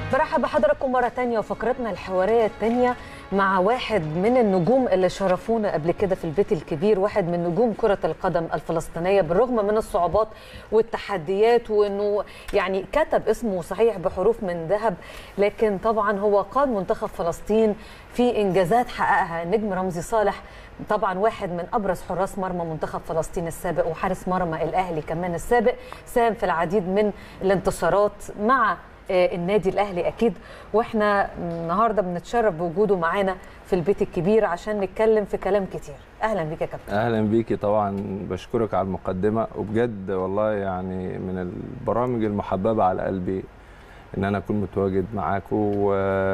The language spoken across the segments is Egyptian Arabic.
برحب بحضراتكم مرة تانية وفقرتنا الحوارية التانية مع واحد من النجوم اللي شرفونا قبل كده في البيت الكبير واحد من نجوم كرة القدم الفلسطينية بالرغم من الصعوبات والتحديات وانه يعني كتب اسمه صحيح بحروف من ذهب لكن طبعا هو قاد منتخب فلسطين في انجازات حققها النجم رمزي صالح طبعا واحد من ابرز حراس مرمى منتخب فلسطين السابق وحارس مرمى الاهلي كمان السابق ساهم في العديد من الانتصارات مع النادي الاهلي اكيد واحنا النهارده بنتشرف بوجوده معانا في البيت الكبير عشان نتكلم في كلام كتير اهلا بيك يا كابتن اهلا بيكي طبعا بشكرك على المقدمه وبجد والله يعني من البرامج المحببه على قلبي ان انا اكون متواجد معاكم و...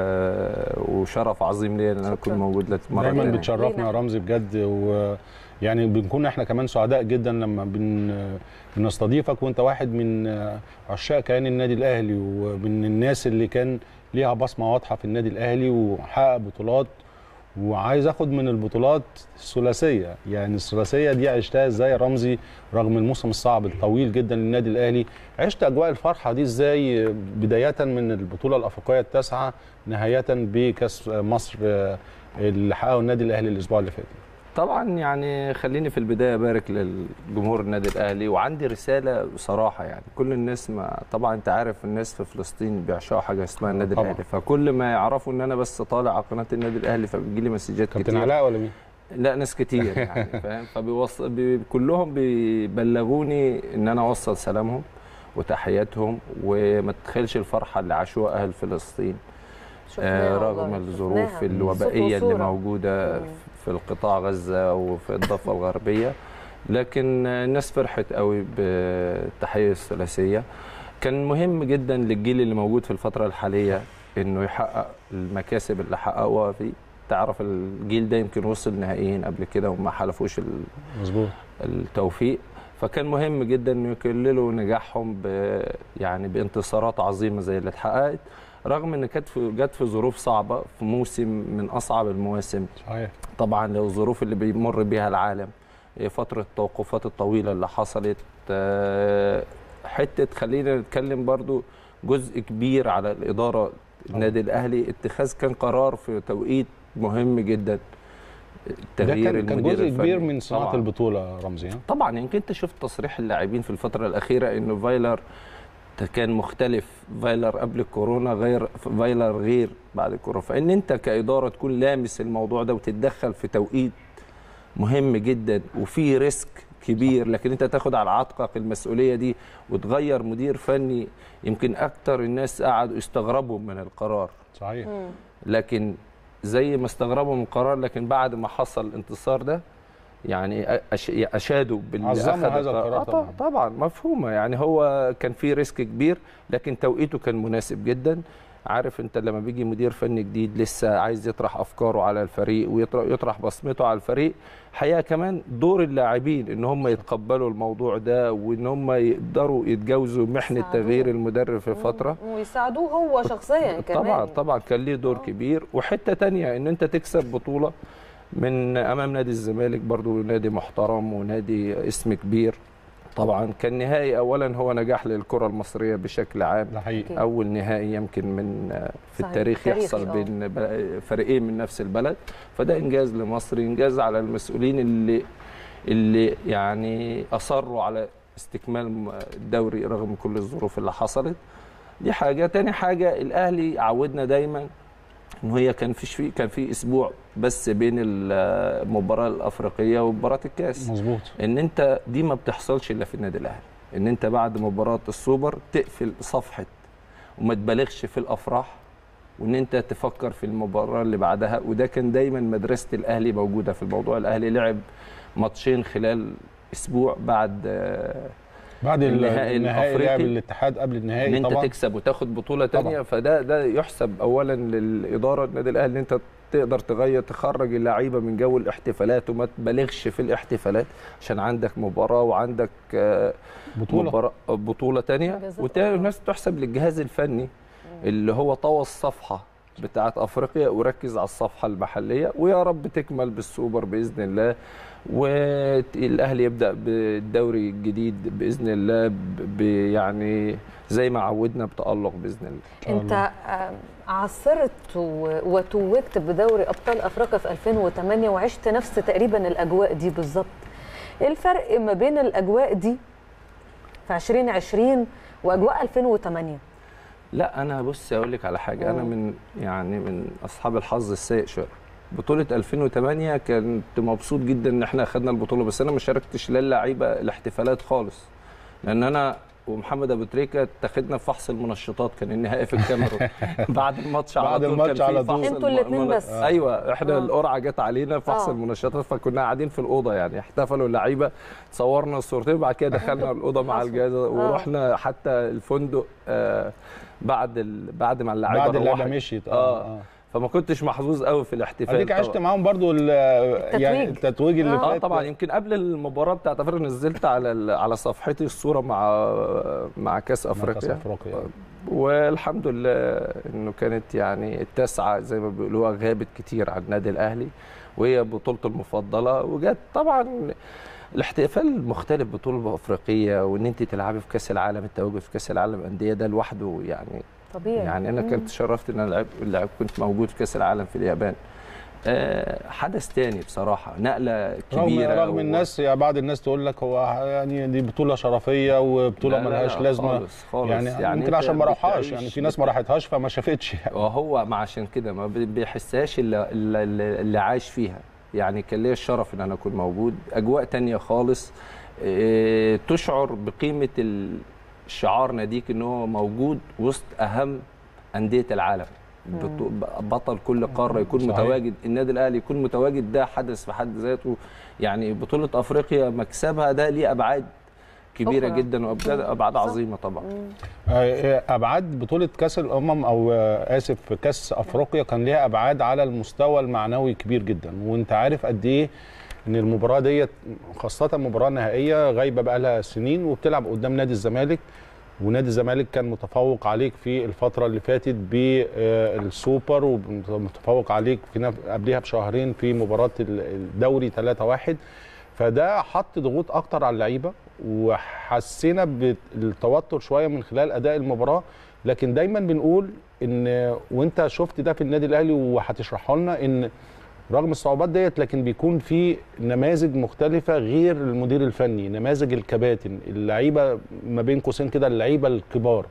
وشرف عظيم ليا ان انا اكون موجود مره دايما بتشرفنا يا رمزي بجد و يعني بنكون احنا كمان سعداء جدا لما بن بنستضيفك وانت واحد من عشاق كيان النادي الاهلي ومن الناس اللي كان ليها بصمه واضحه في النادي الاهلي وحقق بطولات وعايز اخد من البطولات الثلاثيه يعني الثلاثيه دي عشتها ازاي يا رمزي رغم الموسم الصعب الطويل جدا للنادي الاهلي عشت اجواء الفرحه دي ازاي بدايه من البطوله الافريقيه التاسعه نهايه بكاس مصر اللي حققه النادي الاهلي الاسبوع اللي فات طبعا يعني خليني في البدايه ابارك للجمهور النادي الاهلي وعندي رساله بصراحه يعني كل الناس ما طبعا انت عارف الناس في فلسطين بيعشقوا حاجه اسمها النادي طبعا. الاهلي فكل ما يعرفوا ان انا بس طالع على قناه النادي الاهلي فبيجي لي مسجات كتير كابتن علاء ولا مين؟ لا ناس كتير يعني فاهم فبيوصل بي كلهم بيبلغوني ان انا اوصل سلامهم وتحياتهم وما تتخيلش الفرحه اللي عاشوها اهل فلسطين آه رغم الظروف الوبائيه اللي موجوده في القطاع غزه وفي الضفه الغربيه لكن الناس فرحت قوي بالتحيه الثلاثيه كان مهم جدا للجيل اللي موجود في الفتره الحاليه انه يحقق المكاسب اللي حققوها فيه تعرف الجيل ده يمكن وصل نهائيين قبل كده وما حلفوش مظبوط التوفيق فكان مهم جدا انه يكللوا نجاحهم ب يعني بانتصارات عظيمه زي اللي اتحققت رغم ان كانت جت في ظروف صعبه في موسم من اصعب المواسم صحيح طبعا لو الظروف اللي بيمر بيها العالم فتره التوقفات الطويله اللي حصلت حته خلينا نتكلم برضو جزء كبير على الاداره النادي الاهلي اتخاذ كان قرار في توقيت مهم جدا تغيير كان المدير كان جزء كبير من صناعه البطوله رمزي طبعا يمكن انت شفت تصريح اللاعبين في الفتره الاخيره انه فايلر كان مختلف فايلر قبل الكورونا غير فايلر غير بعد الكورونا فان انت كاداره تكون لامس الموضوع ده وتتدخل في توقيت مهم جدا وفي ريسك كبير لكن انت تاخد على عاتقك المسؤوليه دي وتغير مدير فني يمكن اكتر الناس قعدوا يستغربوا من القرار صحيح لكن زي ما استغربوا من القرار لكن بعد ما حصل الانتصار ده يعني اشادوا عظموا هذا القرار طبعا طبعا مفهومه يعني هو كان في ريسك كبير لكن توقيته كان مناسب جدا عارف انت لما بيجي مدير فني جديد لسه عايز يطرح افكاره على الفريق ويطرح بصمته على الفريق حقيقه كمان دور اللاعبين ان هم يتقبلوا الموضوع ده وان هم يقدروا يتجاوزوا محنه تغيير المدرب في فتره ويساعدوه هو شخصيا كمان طبعا طبعا كان ليه دور كبير وحته تانية ان انت تكسب بطوله من امام نادي الزمالك برضو نادي محترم ونادي اسم كبير طبعا كان نهائي اولا هو نجاح للكره المصريه بشكل عام ده حقيقي. اول نهائي يمكن من في التاريخ يحصل بين فريقين من نفس البلد فده انجاز لمصر انجاز على المسؤولين اللي اللي يعني اصروا على استكمال الدوري رغم كل الظروف اللي حصلت دي حاجه تاني حاجه الاهلي عودنا دايما ان هي كان فيش في كان في اسبوع بس بين المباراه الافريقيه ومباراه الكاس مظبوط ان انت دي ما بتحصلش الا في النادي الاهلي ان انت بعد مباراه السوبر تقفل صفحه وما تبالغش في الافراح وان انت تفكر في المباراه اللي بعدها وده كان دايما مدرسه الاهلي موجوده في الموضوع الاهلي لعب ماتشين خلال اسبوع بعد بعد النهائي الافريقي الاتحاد قبل النهائي ان انت طبعا. تكسب وتاخد بطوله ثانيه فده ده يحسب اولا للاداره النادي الاهلي ان انت تقدر تغير تخرج اللعيبه من جو الاحتفالات وما تبالغش في الاحتفالات عشان عندك مباراه وعندك بطوله مباراة بطوله ثانيه وتاني نفس تحسب للجهاز الفني اللي هو طوى الصفحه بتاعت افريقيا وركز على الصفحه المحليه ويا رب تكمل بالسوبر باذن الله والاهلي يبدا بالدوري الجديد باذن الله ب- ب- يعني زي ما عودنا بتالق باذن الله شاء انت آه، عاصرت و- وتوجت بدوري ابطال افريقيا في 2008 وعشت نفس تقريبا الاجواء دي بالظبط ايه الفرق ما بين الاجواء دي في 2020 واجواء 2008 لا انا بص اقول لك على حاجه انا مم. من يعني من اصحاب الحظ السيء شويه بطولة 2008 كنت مبسوط جدا ان احنا اخدنا البطولة بس انا ما شاركتش لا اللعيبة الاحتفالات خالص لان انا ومحمد ابو تريكه اتخذنا في فحص المنشطات كان النهائي في الكاميرون بعد الماتش على بعد طول الماتش كان في على طول. فحص انتوا الم- الاتنين المن- بس. ايوه احنا آه. القرعه جت علينا فحص آه. المنشطات فكنا قاعدين في الاوضه يعني احتفلوا اللعيبه صورنا الصورتين وبعد كده دخلنا الاوضه مع حصل. الجهاز آه. ورحنا حتى الفندق آه بعد ال... بعد ما اللعيبه بعد اللعبه روحت. مشيت آه. اه فما كنتش محظوظ قوي في الاحتفال اديك عشت طبعاً. معاهم برضو ال- يعني التتويج. التتويج اللي آه. فات اه طبعا يمكن قبل المباراه بتاعت افريقيا نزلت على ال- على صفحتي الصوره مع مع كاس مع كأس افريقيا افريقيا والحمد لله انه كانت يعني التاسعه زي ما بيقولوها غابت كتير عن النادي الاهلي وهي بطولته المفضله وجت طبعا الاحتفال مختلف بطوله افريقيه وان انت تلعبي في كاس العالم التواجد في كاس العالم انديه ده لوحده يعني طبيعي يعني انا مم. كنت شرفت ان انا لعب, لعب كنت موجود في كاس العالم في اليابان آه، حدث تاني بصراحه نقله رغم كبيره رغم و- الناس يعني بعض الناس تقول لك هو يعني دي بطوله شرفيه وبطوله لا، لا، ملهاش لا، لازمه خالص خالص يعني, يعني يمكن أنت عشان ما راحهاش بتعيش- يعني في ناس ما راحتهاش فما شافتش يعني وهو ما عشان كده ما بي- بيحسهاش اللي, اللي, اللي عايش فيها يعني كان ليا الشرف ان انا اكون موجود اجواء تانية خالص إيه، تشعر بقيمه الشعار ناديك ان هو موجود وسط اهم انديه العالم بطو- بطل كل قاره يكون صحيح. متواجد النادي الاهلي يكون متواجد ده حدث في حد ذاته يعني بطوله افريقيا مكسبها ده ليه ابعاد كبيره أخرى. جدا وابعاد ابعاد صح. عظيمه طبعا آه، ابعاد بطوله كاس الامم او آه، اسف كاس افريقيا كان ليها ابعاد على المستوى المعنوي كبير جدا وانت عارف قد ايه ان المباراه ديت خاصه المباراه النهائيه غايبه بقى لها سنين وبتلعب قدام نادي الزمالك ونادي الزمالك كان متفوق عليك في الفتره اللي فاتت بالسوبر ومتفوق عليك في نف- قبلها بشهرين في مباراه ال- الدوري 3-1 فده حط ضغوط اكتر على اللعيبه وحسينا بالتوتر شويه من خلال اداء المباراه لكن دايما بنقول ان وانت شفت ده في النادي الاهلي وهتشرحه لنا ان رغم الصعوبات ديت لكن بيكون في نماذج مختلفه غير المدير الفني نماذج الكباتن اللعيبه ما بين قوسين كده اللعيبه الكبار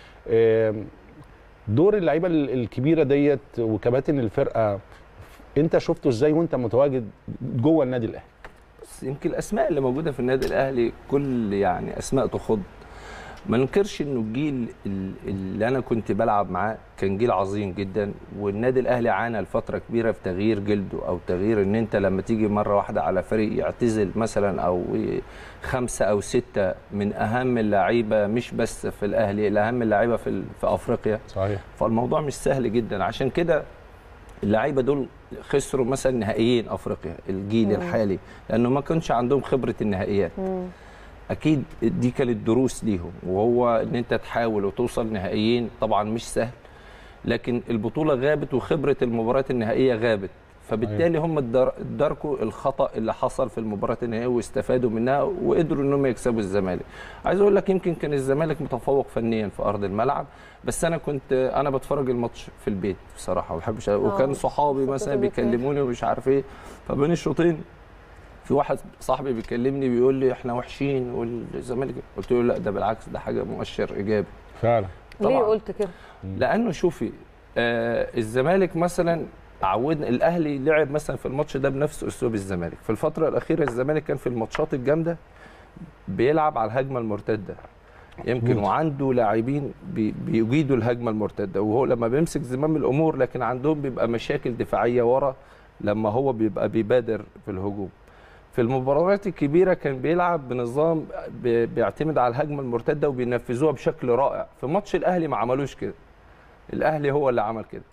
آم، دور اللعيبه ال- الكبيره ديت وكباتن الفرقه انت شفته ازاي وانت متواجد جوه النادي الاهلي بس يمكن الاسماء اللي موجوده في النادي الاهلي كل يعني اسماء تخض ما ننكرش انه الجيل ال- اللي انا كنت بلعب معاه كان جيل عظيم جدا والنادي الاهلي عانى لفتره كبيره في تغيير جلده او تغيير ان انت لما تيجي مره واحده على فريق يعتزل مثلا او خمسه او سته من اهم اللعيبه مش بس في الاهلي الاهم اللعيبه في ال- في افريقيا صحيح فالموضوع مش سهل جدا عشان كده اللعيبه دول خسروا مثلا نهائيين افريقيا الجيل مم. الحالي لانه ما كانش عندهم خبره النهائيات مم. اكيد دي كانت دروس ليهم وهو ان انت تحاول وتوصل نهائيين طبعا مش سهل لكن البطوله غابت وخبره المباريات النهائيه غابت فبالتالي هم ادار- ادركوا الخطا اللي حصل في المباراه النهائيه واستفادوا منها وقدروا انهم يكسبوا الزمالك عايز اقول لك يمكن كان الزمالك متفوق فنيا في ارض الملعب بس انا كنت انا بتفرج الماتش في البيت بصراحه ما بحبش وكان صحابي صوت مثلا البيت ماشي. بيكلموني ومش عارف ايه فبين الشوطين في واحد صاحبي بيكلمني بيقول لي احنا وحشين والزمالك قلت له لا ده بالعكس ده حاجه مؤشر ايجابي فعلا ليه طبعاً. قلت كده لانه شوفي آه الزمالك مثلا عودنا الاهلي لعب مثلا في الماتش ده بنفس اسلوب الزمالك في الفتره الاخيره الزمالك كان في الماتشات الجامده بيلعب على الهجمه المرتده يمكن مظبوط. وعنده لاعبين بي- بيجيدوا الهجمه المرتده وهو لما بيمسك زمام الامور لكن عندهم بيبقى مشاكل دفاعيه ورا لما هو بيبقى بيبادر في الهجوم في المباريات الكبيره كان بيلعب بنظام بي- بيعتمد على الهجمه المرتده وبينفذوها بشكل رائع في ماتش الاهلي ما عملوش كده الاهلي هو اللي عمل كده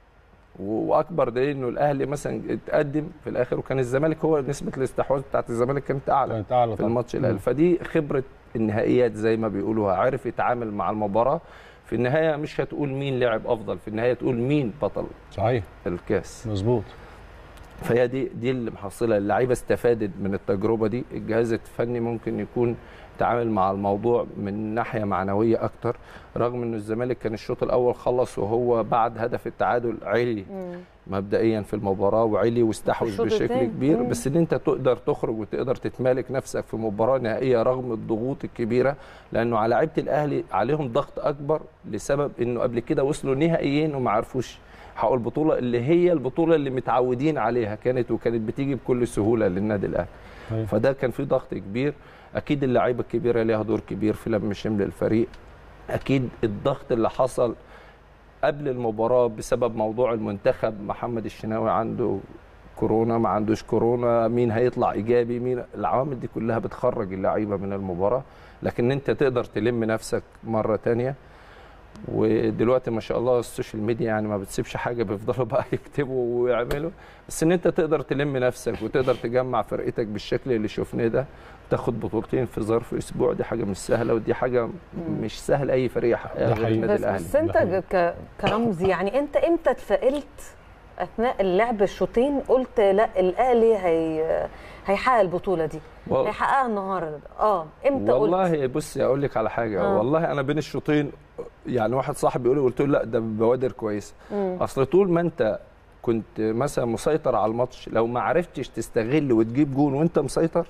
و- واكبر دليل انه الاهلي مثلا اتقدم في الاخر وكان الزمالك هو نسبه الاستحواذ بتاعت الزمالك كانت اعلى كانت اعلى في طبعاً. الماتش الاهلي فدي خبره النهائيات زي ما بيقولوها عرف يتعامل مع المباراه في النهايه مش هتقول مين لعب افضل في النهايه تقول مين بطل صحيح الكاس مظبوط فهي دي دي اللي محصله اللعيبه استفادت من التجربه دي الجهاز الفني ممكن يكون تعامل مع الموضوع من ناحيه معنويه اكتر رغم ان الزمالك كان الشوط الاول خلص وهو بعد هدف التعادل علي مم. مبدئيا في المباراه وعلي واستحوذ الشوط بشكل التاني. كبير مم. بس ان انت تقدر تخرج وتقدر تتمالك نفسك في مباراه نهائيه رغم الضغوط الكبيره لانه على لعيبه الاهلي عليهم ضغط اكبر لسبب انه قبل كده وصلوا نهائيين وما عرفوش حققوا البطوله اللي هي البطوله اللي متعودين عليها كانت وكانت بتيجي بكل سهوله للنادي الاهلي أيوة. فده كان في ضغط كبير اكيد اللعيبه الكبيره ليها دور كبير في لم شمل الفريق اكيد الضغط اللي حصل قبل المباراه بسبب موضوع المنتخب محمد الشناوي عنده كورونا ما عندوش كورونا مين هيطلع ايجابي مين العوامل دي كلها بتخرج اللعيبه من المباراه لكن انت تقدر تلم نفسك مره تانية ودلوقتي ما شاء الله السوشيال ميديا يعني ما بتسيبش حاجه بيفضلوا بقى يكتبوا ويعملوا بس ان انت تقدر تلم نفسك وتقدر تجمع فرقتك بالشكل اللي شفناه ده تاخد بطولتين في ظرف اسبوع دي حاجه مش سهله ودي حاجه مش سهل اي فريق يحققها ده غير حقيقي. النادي بس, الاهلي بس انت ده حقيقي. ك- كرمزي يعني انت امتى اتفائلت اثناء اللعب الشوطين قلت لا الاهلي هي هيحقق البطوله دي و- هيحققها النهارده اه امتى قلت والله بصي اقول لك على حاجه آه. والله انا بين الشوطين يعني واحد صاحبي بيقول لي قلت له لا ده بوادر كويسه مم. اصل طول ما انت كنت مثلا مسيطر على الماتش لو ما عرفتش تستغل وتجيب جون وانت مسيطر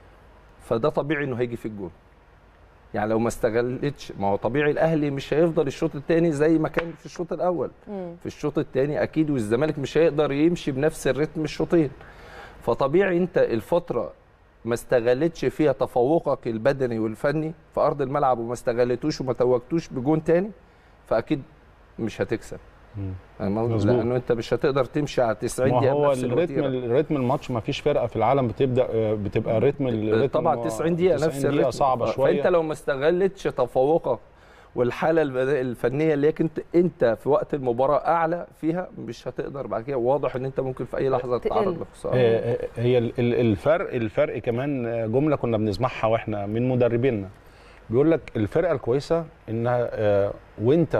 فده طبيعي انه هيجي في الجون يعني لو ما استغلتش ما هو طبيعي الاهلي مش هيفضل الشوط الثاني زي ما كان في الشوط الاول مم. في الشوط الثاني اكيد والزمالك مش هيقدر يمشي بنفس الريتم الشوطين فطبيعي انت الفتره ما استغلتش فيها تفوقك البدني والفني في ارض الملعب وما استغلتوش وما توجتوش بجون تاني فاكيد مش هتكسب مم. يعني ما- مظبوط. لانه انت مش هتقدر تمشي على 90 ما دقيقه هو بنفس الريتم الوتيره الريتم الماتش ما فيش فرقه في العالم بتبدا آه، بتبقى ريتم الريتم طبعا 90 دقيقه 90 نفس دقيقه الريتم صعبه ف- شويه فانت لو ما استغلتش تفوقك والحاله البد- الفنيه اللي هي كنت انت في وقت المباراه اعلى فيها مش هتقدر بعد كده واضح ان انت ممكن في اي لحظه تقل. تتعرض لخساره آه، هي ال- ال- الفرق الفرق كمان آه، جمله كنا بنسمعها واحنا من مدربينا بيقول لك الفرقه الكويسه انها آه، وانت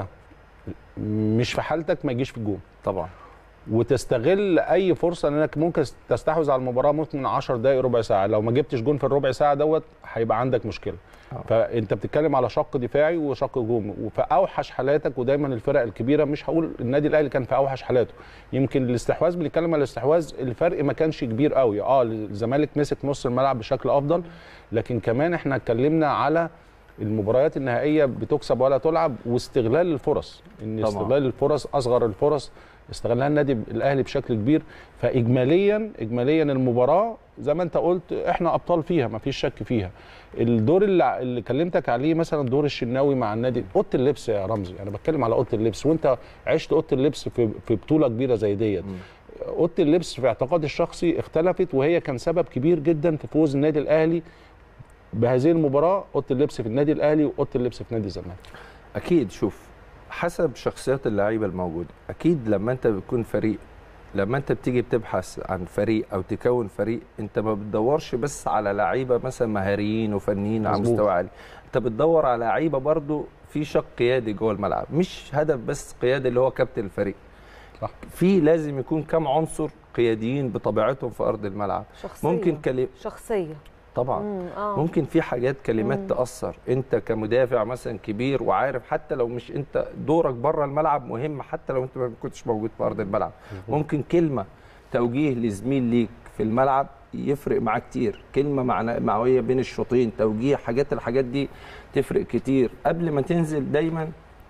مش في حالتك ما يجيش في الجون طبعا وتستغل اي فرصه انك ممكن تستحوذ على المباراه ممكن من 10 دقائق ربع ساعه لو ما جبتش جون في الربع ساعه دوت هيبقى عندك مشكله آه. فانت بتتكلم على شق دفاعي وشق هجومي وفي اوحش حالاتك ودايما الفرق الكبيره مش هقول النادي الاهلي كان في اوحش حالاته يمكن الاستحواذ بنتكلم على الاستحواذ الفرق ما كانش كبير قوي اه الزمالك مسك نص الملعب بشكل افضل لكن كمان احنا اتكلمنا على المباريات النهائيه بتكسب ولا تلعب واستغلال الفرص ان طبعاً. استغلال الفرص اصغر الفرص استغلها النادي الاهلي بشكل كبير فاجماليا اجماليا المباراه زي ما انت قلت احنا ابطال فيها ما فيش شك فيها الدور اللي, اللي كلمتك عليه مثلا دور الشناوي مع النادي اوضه اللبس يا رمزي انا بتكلم على اوضه اللبس وانت عشت اوضه اللبس في في بطوله كبيره زي ديت اوضه اللبس في اعتقادي الشخصي اختلفت وهي كان سبب كبير جدا في فوز النادي الاهلي بهذه المباراه اوضه اللبس في النادي الاهلي واوضه اللبس في نادي الزمالك اكيد شوف حسب شخصيات اللعيبه الموجوده اكيد لما انت بتكون فريق لما انت بتيجي بتبحث عن فريق او تكون فريق انت ما بتدورش بس على لعيبه مثلا مهاريين وفنيين على مظبوط. مستوى عالي انت بتدور على لعيبه برضو في شق قيادي جوه الملعب مش هدف بس قيادي اللي هو كابتن الفريق صح في لازم يكون كم عنصر قياديين بطبيعتهم في ارض الملعب شخصيه ممكن كلمه شخصيه طبعا مم. اه ممكن في حاجات كلمات مم. تأثر انت كمدافع مثلا كبير وعارف حتى لو مش انت دورك بره الملعب مهم حتى لو انت ما كنتش موجود في ارض الملعب ممكن كلمه توجيه لزميل ليك في الملعب يفرق معاه كتير كلمه معنى معنويه بين الشوطين توجيه حاجات الحاجات دي تفرق كتير قبل ما تنزل دايما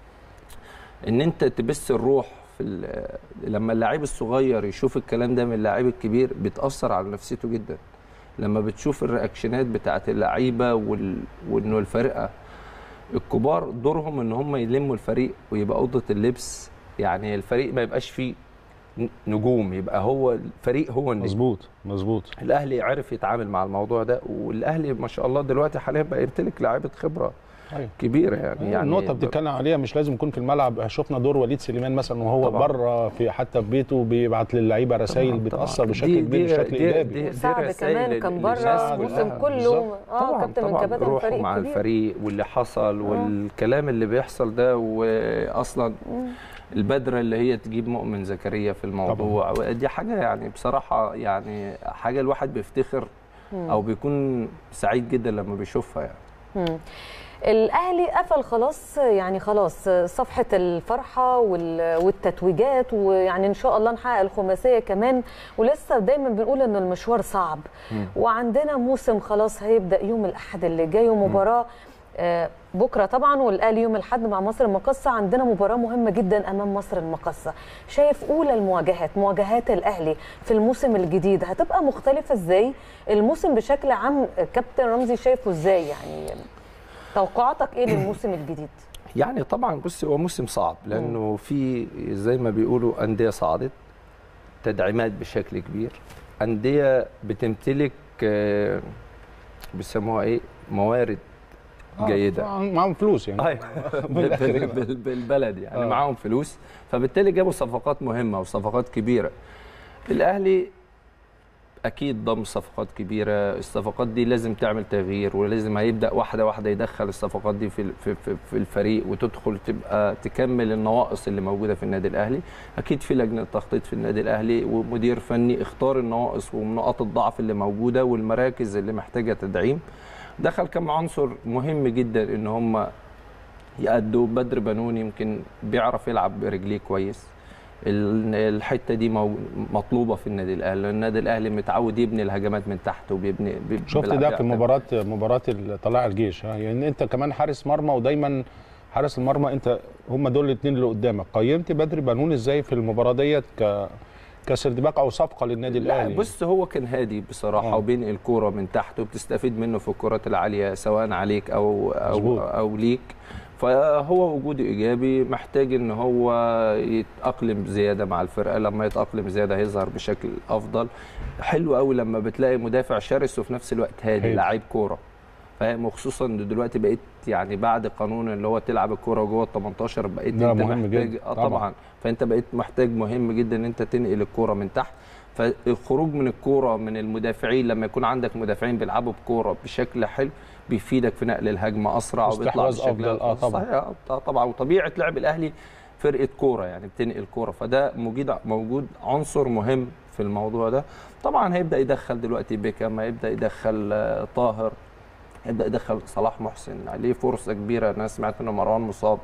ان انت تبث الروح في ال- لما اللاعب الصغير يشوف الكلام ده من اللاعب الكبير بتاثر على نفسيته جدا لما بتشوف الرياكشنات بتاعت اللعيبه وال... وانه الفرقه الكبار دورهم ان هم يلموا الفريق ويبقى اوضه اللبس يعني الفريق ما يبقاش فيه ن- نجوم يبقى هو الفريق هو النجم مظبوط مظبوط الاهلي عرف يتعامل مع الموضوع ده والاهلي ما شاء الله دلوقتي حاليا بقى يمتلك لاعيبه خبره أيوة. كبيره يعني يعني النقطه بتتكلم عليها مش لازم يكون في الملعب شفنا دور وليد سليمان مثلا وهو طبعاً. بره في حتى في بيته بيبعت للعيبه رسائل طبعاً، بتاثر طبعاً. بشكل دي- كبير دي- بشكل دي- ايجابي دي- وسعد رسائل كمان كان لل- بره للناس الموسم كلها. كله بالظبط. اه طبعا كابتن من طبعا كباتن روحه الفريق مع الكبير. الفريق واللي حصل والكلام اللي بيحصل ده واصلا البدره اللي هي تجيب مؤمن زكريا في الموضوع دي حاجه يعني بصراحه يعني حاجه الواحد بيفتخر او بيكون سعيد جدا لما بيشوفها يعني مم. الاهلي قفل خلاص يعني خلاص صفحه الفرحه وال- والتتويجات ويعني ان شاء الله نحقق الخماسيه كمان ولسه دايما بنقول ان المشوار صعب وعندنا موسم خلاص هيبدا يوم الاحد اللي جاي ومباراه آه، بكره طبعا والاهلي يوم الاحد مع مصر المقصه عندنا مباراه مهمه جدا امام مصر المقصه شايف اولى المواجهات مواجهات الاهلي في الموسم الجديد هتبقى مختلفه ازاي الموسم بشكل عام آه، كابتن رمزي شايفه ازاي يعني توقعاتك ايه للموسم الجديد يعني طبعا بص هو موسم صعب لانه في زي ما بيقولوا انديه صعدت تدعيمات بشكل كبير انديه بتمتلك آه، بيسموها ايه موارد جيده آه، معاهم فلوس يعني أيوة. بال- بال- بال- بالبلد يعني آه. معاهم فلوس فبالتالي جابوا صفقات مهمه وصفقات كبيره الاهلي اكيد ضم صفقات كبيره الصفقات دي لازم تعمل تغيير ولازم هيبدا واحده واحده يدخل الصفقات دي في ال- في في, في الفريق وتدخل تبقى تكمل النواقص اللي موجوده في النادي الاهلي اكيد في لجنه تخطيط في النادي الاهلي ومدير فني اختار النواقص ونقاط الضعف اللي موجوده والمراكز اللي محتاجه تدعيم دخل كم عنصر مهم جدا ان هم يأدوا بدر بنون يمكن بيعرف يلعب برجليه كويس ال- الحته دي مو- مطلوبه في النادي الاهلي لأن النادي الاهلي متعود يبني الهجمات من تحت وبيبني بي- شفت بيلعب ده في يعتمد. مباراه مباراه طلائع الجيش ها يعني انت كمان حارس مرمى ودايما حارس المرمى انت هم دول الاثنين اللي قدامك قيمت بدري بنون ازاي في المباراه ديت ك كسردباك او صفقه للنادي لا الاهلي بص هو كان هادي بصراحه آه. وبينقل الكوره من تحت وبتستفيد منه في الكرات العاليه سواء عليك او او مظبوط. او ليك فهو وجوده ايجابي محتاج ان هو يتاقلم زياده مع الفرقه لما يتاقلم زياده هيظهر بشكل افضل حلو قوي لما بتلاقي مدافع شرس وفي نفس الوقت هادي هادي. لعيب كوره فاهم وخصوصا إن دلوقتي بقيت يعني بعد قانون اللي هو تلعب الكوره جوه ال 18 بقيت ده انت مهم محتاج جدا. اه طبعاً. طبعا فانت بقيت محتاج مهم جدا ان انت تنقل الكوره من تحت فالخروج من الكوره من المدافعين لما يكون عندك مدافعين بيلعبوا بكوره بشكل حلو بيفيدك في نقل الهجمه اسرع وبيطلع واستحواذ بشكل أفضل. آه طبعاً. صحيح آه طبعا وطبيعه لعب الاهلي فرقه كوره يعني بتنقل كوره فده موجود موجود عنصر مهم في الموضوع ده طبعا هيبدا يدخل دلوقتي بيكام هيبدا يدخل آه، طاهر يبدا يدخل صلاح محسن عليه فرصه كبيره انا سمعت ان مروان مصاب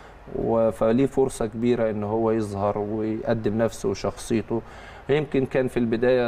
و- فليه فرصه كبيره ان هو يظهر ويقدم نفسه وشخصيته يمكن كان في البدايه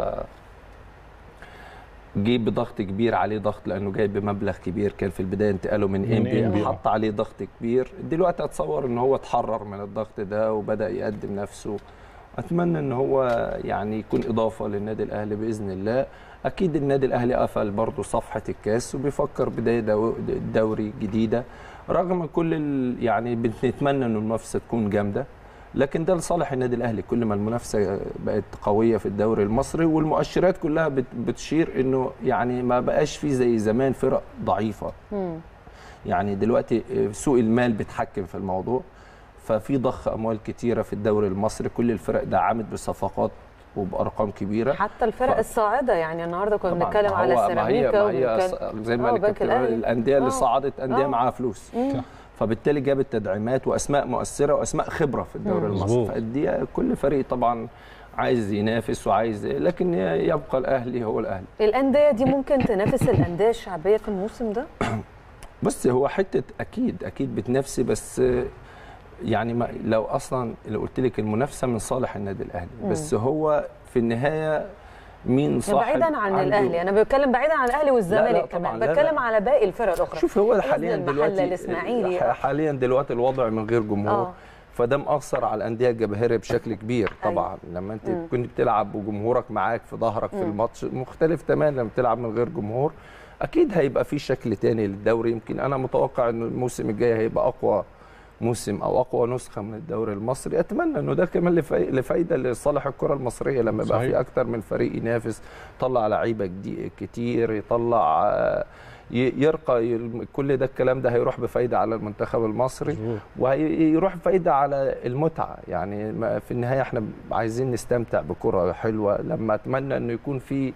جه بضغط كبير عليه ضغط لانه جاي بمبلغ كبير كان في البدايه انتقاله من من انبي إنبي، آه. حط عليه ضغط كبير دلوقتي اتصور ان هو اتحرر من الضغط ده وبدا يقدم نفسه اتمنى ان هو يعني يكون اضافه للنادي الاهلي باذن الله اكيد النادي الاهلي قفل برضه صفحه الكاس وبيفكر بدايه دو- دوري جديده رغم كل ال- يعني بنتمنى ان المنافسه تكون جامده لكن ده لصالح النادي الاهلي كل ما المنافسه بقت قويه في الدوري المصري والمؤشرات كلها بت- بتشير انه يعني ما بقاش في زي زمان فرق ضعيفه مم. يعني دلوقتي سوق المال بيتحكم في الموضوع ففي ضخ اموال كتيره في الدوري المصري كل الفرق دعمت بصفقات وبارقام كبيره حتى الفرق ف- الصاعده يعني النهارده كنا طبعاً. بنتكلم ما على هو- ما هي السيراميكا ما هي وبنتكلم- ص- زي ما آه، قال بنك الكابتن الأهلي. الانديه اللي آه. صعدت انديه آه. معاها فلوس مم. فبالتالي جابت تدعيمات واسماء مؤثره واسماء خبره في الدوري مم. المصري مظبوط. فالدي كل فريق طبعا عايز ينافس وعايز لكن يبقى الاهلي هو الاهلي الانديه دي ممكن تنافس الانديه الشعبيه في الموسم ده بص هو حته اكيد اكيد بتنافسي بس يعني ما لو اصلا لو قلت لك المنافسه من صالح النادي الاهلي بس هو في النهايه مين صاحب بعيدا عن عنده- الاهلي انا بتكلم بعيدا عن الاهلي والزمالك طبعاً، كمان لا، لا. بتكلم على باقي الفرق الاخرى شوف هو غزل حاليا المحلة، دلوقتي الإسماعيلي. ح- حاليا دلوقتي الوضع من غير جمهور آه. فده مأثر على الأندية الجماهيرية بشكل كبير طبعا لما انت مم. كنت بتلعب وجمهورك معاك في ظهرك في مم. الماتش مختلف تماما لما بتلعب من غير جمهور اكيد هيبقى في شكل تاني للدوري يمكن انا متوقع ان الموسم الجاي هيبقى اقوى موسم او اقوى نسخه من الدوري المصري اتمنى انه ده كمان لفاي- لفايده لصالح الكره المصريه لما يبقى صحيح. في اكتر من فريق ينافس يطلع لعيبه جديد كتير يطلع آه، ي- يرقى ي- كل ده الكلام ده هيروح بفايده على المنتخب المصري مظبوط. وهيروح فايدة على المتعة يعني ما- في النهاية احنا عايزين نستمتع بكرة حلوة لما اتمنى انه يكون في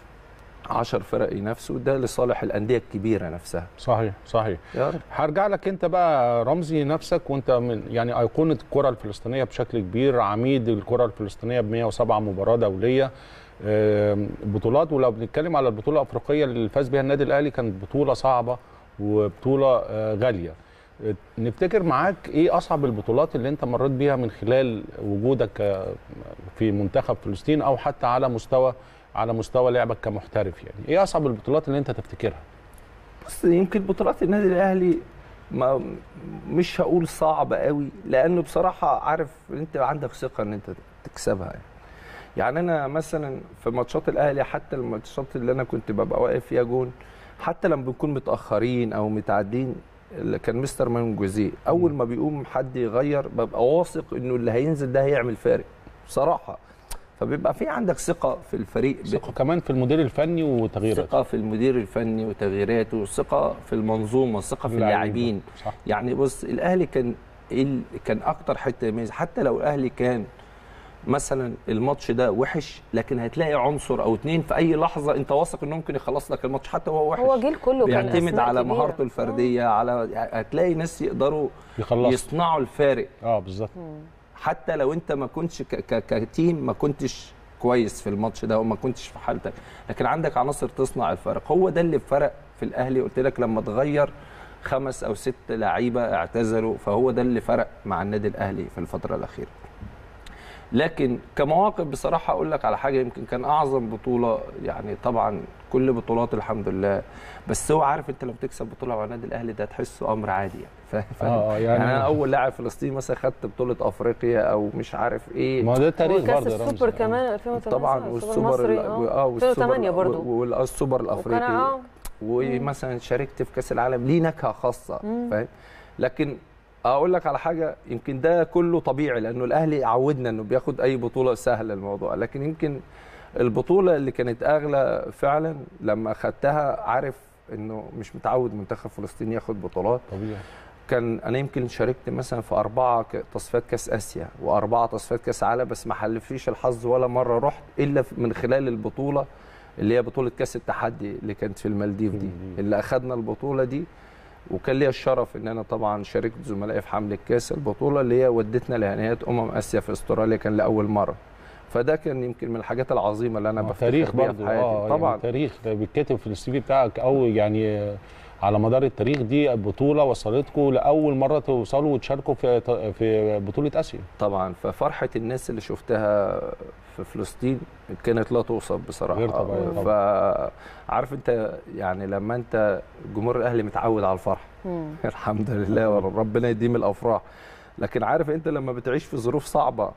عشر فرق ينافسوا ده لصالح الأندية الكبيرة نفسها صحيح صحيح يا رب هرجع لك انت بقى رمزي نفسك وانت من يعني ايقونه الكره الفلسطينيه بشكل كبير عميد الكره الفلسطينيه ب 107 مباراه دوليه آم، بطولات ولو بنتكلم على البطوله الافريقيه اللي فاز بها النادي الاهلي كانت بطوله صعبه وبطوله آه، غاليه آه، نفتكر معاك ايه اصعب البطولات اللي انت مريت بيها من خلال وجودك آه، في منتخب فلسطين او حتى على مستوى على مستوى لعبك كمحترف يعني ايه اصعب البطولات اللي انت تفتكرها بص يمكن بطولات النادي الأهلي ما مش هقول صعبة قوي لأنه بصراحة عارف انت عندك ثقة ان انت تكسبها يعني. يعني انا مثلا في ماتشات الاهلي حتى الماتشات اللي انا كنت ببقى واقف فيها جون حتى لما بنكون متاخرين او متعدين اللي كان مستر مان جوزيه اول ما بيقوم حد يغير ببقى واثق انه اللي هينزل ده هيعمل فارق بصراحه فبيبقى في عندك ثقه في الفريق ب- ثقه كمان في المدير الفني وتغييراته ثقه في المدير الفني وتغييراته ثقه في المنظومه ثقه في اللاعبين صح يعني بص الاهلي كان إيه ال- كان اكتر حته يميز حتى لو الاهلي كان مثلا الماتش ده وحش لكن هتلاقي عنصر او اتنين في اي لحظه انت واثق انه ممكن يخلص لك الماتش حتى وهو وحش هو جيل كله كان بيعتمد أسماء على كبيرة. مهارته الفرديه على هتلاقي ناس يقدروا يخلص يصنعوا الفارق اه بالظبط حتى لو انت ما كنتش ك- ك- كتيم ما كنتش كويس في الماتش ده وما كنتش في حالتك لكن عندك عناصر تصنع الفرق هو ده اللي فرق في الاهلي قلت لك لما اتغير خمس او ست لعيبه اعتزلوا فهو ده اللي فرق مع النادي الاهلي في الفتره الاخيره لكن كمواقف بصراحه اقول لك على حاجه يمكن كان اعظم بطوله يعني طبعا كل بطولات الحمد لله بس هو عارف انت لو تكسب بطوله مع النادي الاهلي ده تحسه امر عادي يعني فاهم فاهم؟ اه آه، يعني انا يعني اول لاعب فلسطيني مثلا خدت بطوله افريقيا او مش عارف ايه ما هو ده التاريخ وكاس برضه يا رمزي. السوبر كمان 2008 طبعا السوبر والسوبر المصري ال- اه والسوبر 2008 برضه والسوبر وكان الافريقي اه ومثلا شاركت في كاس العالم ليه نكهه خاصه مم. فاهم لكن اقول لك على حاجه يمكن ده كله طبيعي لانه الاهلي عودنا انه بياخد اي بطوله سهله الموضوع لكن يمكن البطوله اللي كانت اغلى فعلا لما خدتها عارف انه مش متعود منتخب فلسطين ياخد بطولات طبيعي كان انا يمكن شاركت مثلا في اربعه ك- تصفيات كاس اسيا واربعه تصفيات كاس عالم بس ما حلفليش الحظ ولا مره رحت الا في- من خلال البطوله اللي هي بطوله كاس التحدي اللي كانت في المالديف دي المالديف. اللي اخذنا البطوله دي وكان ليا الشرف ان انا طبعا شاركت زملائي في حمل الكاس البطوله اللي هي ودتنا لنهائيات امم اسيا في استراليا كان لاول مره فده كان يمكن من الحاجات العظيمه اللي انا آه، بفتخر تاريخ بيها برضه في حياتي اه طبعا يعني تاريخ بيتكتب في السي في بتاعك او يعني آه، على مدار التاريخ دي بطوله وصلتكم لاول مره توصلوا وتشاركوا في في بطوله اسيا طبعا ففرحه الناس اللي شفتها في فلسطين كانت لا توصف بصراحه غير طبيعية فعارف انت يعني لما انت جمهور الاهلي متعود على الفرح مم. الحمد لله وربنا يديم الافراح لكن عارف انت لما بتعيش في ظروف صعبه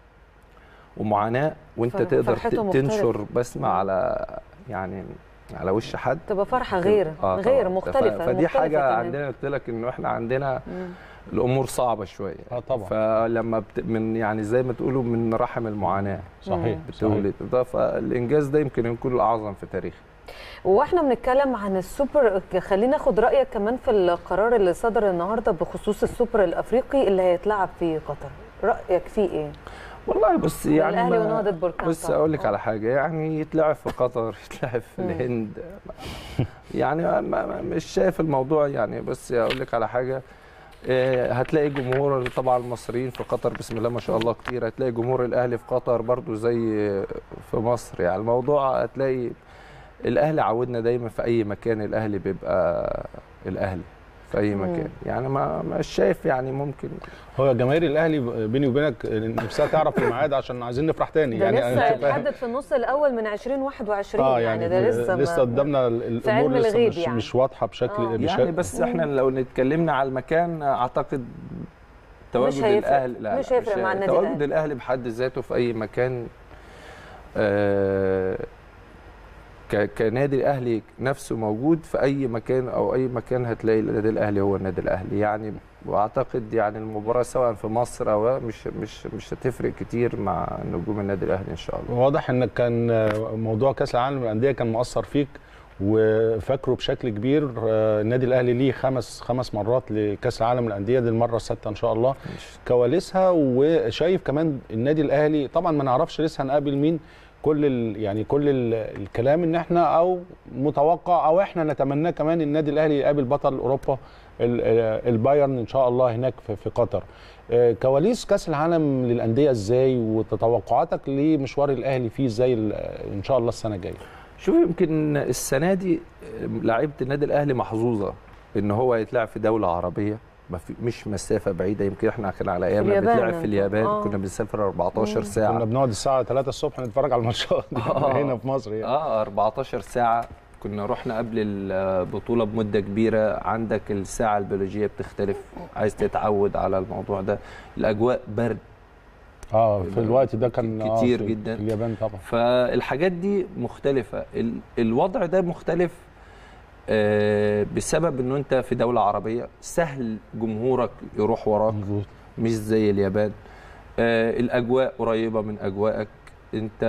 ومعاناه وانت ف- تقدر فرحته ت- مختلفة. تنشر بسمه على يعني على وش حد تبقى فرحه غير آه غير طبعاً. مختلفه ف- فدي مختلفة حاجه تماماً. عندنا قلت لك انه احنا عندنا مم. الامور صعبه شويه اه طبعا فلما بت... من يعني زي ما تقولوا من رحم المعاناه صحيح صحيح بتولد ده فالانجاز ده يمكن يكون الاعظم في تاريخ واحنا بنتكلم عن السوبر خلينا ناخد رايك كمان في القرار اللي صدر النهارده بخصوص السوبر الافريقي اللي هيتلعب في قطر رايك فيه ايه والله بص يعني الاهلي ما- ونهضه بركان بص طبعاً. اقول لك آه. على حاجه يعني يتلعب في قطر يتلعب في مم. الهند يعني ما ما مش شايف الموضوع يعني بس اقول لك على حاجه آه، هتلاقي جمهور طبعا المصريين في قطر بسم الله ما شاء الله كتير هتلاقي جمهور الاهلي في قطر برضو زي في مصر يعني الموضوع هتلاقي الاهلي عودنا دايما في اي مكان الاهلي بيبقى الاهلي في اي مم. مكان يعني ما مش شايف يعني ممكن هو جماهير الاهلي بيني وبينك نفسها تعرف الميعاد عشان عايزين نفرح تاني ده يعني لسه أنا فاهم. اتحدد في النص الاول من 2021 اه يعني, يعني ده لسه لسه ما- قدامنا ال- في علم الامور لسه الغيب مش, يعني. مش واضحه بشكل آه. بشكل يعني بس احنا لو اتكلمنا على المكان اعتقد تواجد هيفرق. الاهلي لا مش لا، هيفرق مع النادي تواجد الأهلي. الاهلي بحد ذاته في اي مكان آه ك- كنادي الاهلي نفسه موجود في اي مكان او اي مكان هتلاقي النادي الاهلي هو النادي الاهلي يعني واعتقد يعني المباراه سواء في مصر او مش مش مش هتفرق كتير مع نجوم النادي الاهلي ان شاء الله واضح انك كان آه، موضوع كاس العالم للانديه كان مؤثر فيك وفاكره بشكل كبير آه، النادي الاهلي ليه خمس خمس مرات لكاس العالم للانديه دي المره السادسه ان شاء الله كواليسها وشايف كمان النادي الاهلي طبعا ما نعرفش لسه هنقابل مين كل ال يعني كل ال الكلام ان احنا او متوقع او احنا نتمناه كمان النادي الاهلي يقابل بطل اوروبا ال- ال- البايرن ان شاء الله هناك في, في قطر آه، كواليس كاس العالم للانديه ازاي وتوقعاتك لمشوار الاهلي فيه ازاي ال- ان شاء الله السنه الجايه شوف يمكن السنه دي لعيبه النادي الاهلي محظوظه ان هو يتلعب في دوله عربيه ما في مش مسافه بعيده يمكن احنا كان على ايامنا اليابان بنلعب في أنت. اليابان آه. كنا بنسافر 14 كنا ساعه بنقعد الساعه 3 الصبح نتفرج على الماتشات آه. هنا في مصر يعني. اه 14 ساعه كنا رحنا قبل البطوله بمده كبيره عندك الساعه البيولوجيه بتختلف عايز تتعود على الموضوع ده الاجواء برد اه في الوقت ده كان آه، كتير في- جداً. في اليابان طبعا فالحاجات دي مختلفة ال- الوضع ده مختلف آه، بسبب انه انت في دولة عربية سهل جمهورك يروح وراك مظبوط مش زي اليابان آه، الاجواء قريبة من اجواءك انت